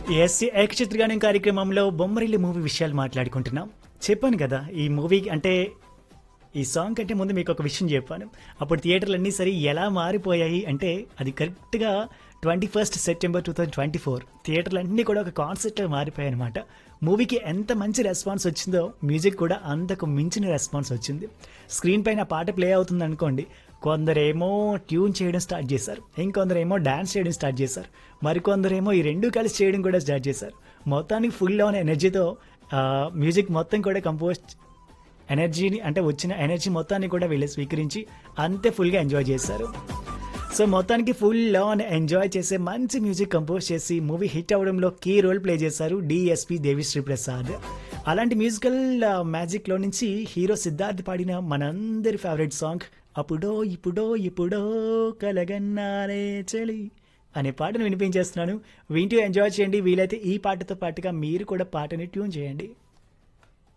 yes ఏకచిత్రగానం కార్యక్రమంలో బొమ్మరిల్లి movie విషయాలు మాట్లాడుకుంటున్నాం చెప్పాను కదా ఈ మూవీ అంటే ఈ సాంగ్ కంటే ముందు మీకు ఒక విషయం చెప్పాను అప్పుడు థియేటర్లు అన్నీ సరే ఎలా మారిపోయాయి అంటే అది కరెక్ట్గా twenty first September two thousand twenty four థియేటర్లు అన్నీ కూడా ఒక కాన్సెప్ట్లో మారిపోయాయి అనమాట మూవీకి ఎంత మంచి రెస్పాన్స్ వచ్చిందో మ్యూజిక్ కూడా అంతకు మించిన రెస్పాన్స్ వచ్చింది స్క్రీన్ పైన పాట ప్లే అవుతుంది అనుకోండి కొందరేమో ట్యూన్ చేయడం స్టార్ట్ చేశారు ఇంకొందరేమో డాన్స్ చేయడం స్టార్ట్ చేశారు మరికొందరేమో ఈ రెండు కలిసి చేయడం కూడా స్టార్ట్ చేశారు మొత్తానికి ఫుల్ ఆన్ ఎనర్జీతో మ్యూజిక్ మొత్తం కూడా కంపోజ్ ఎనర్జీని అంటే వచ్చిన ఎనర్జీ మొత్తాన్ని కూడా వీళ్ళు స్వీకరించి అంతే ఫుల్గా ఎంజాయ్ చేశారు సో మొత్తానికి ఫుల్ ఆన్ ఎంజాయ్ చేసే మంచి మ్యూజిక్ కంపోజ్ చేసి మూవీ హిట్ అవడంలో కీ రోల్ ప్లే చేశారు డిఎస్పి దేవిశ్రీ ప్రసాద్ అలాంటి మ్యూజికల్ మ్యాజిక్లో నుంచి హీరో సిద్ధార్థ్ పాడిన మనందరి ఫేవరెట్ సాంగ్ అప్పుడో ఇప్పుడో ఇప్పుడో కలగన్నారే చలి అనే పాటను వినిపించేస్తున్నాను వింటూ ఎంజాయ్ చేయండి వీలైతే ఈ పాటతో పాటుగా మీరు కూడా పాటని ట్యూన్ చేయండి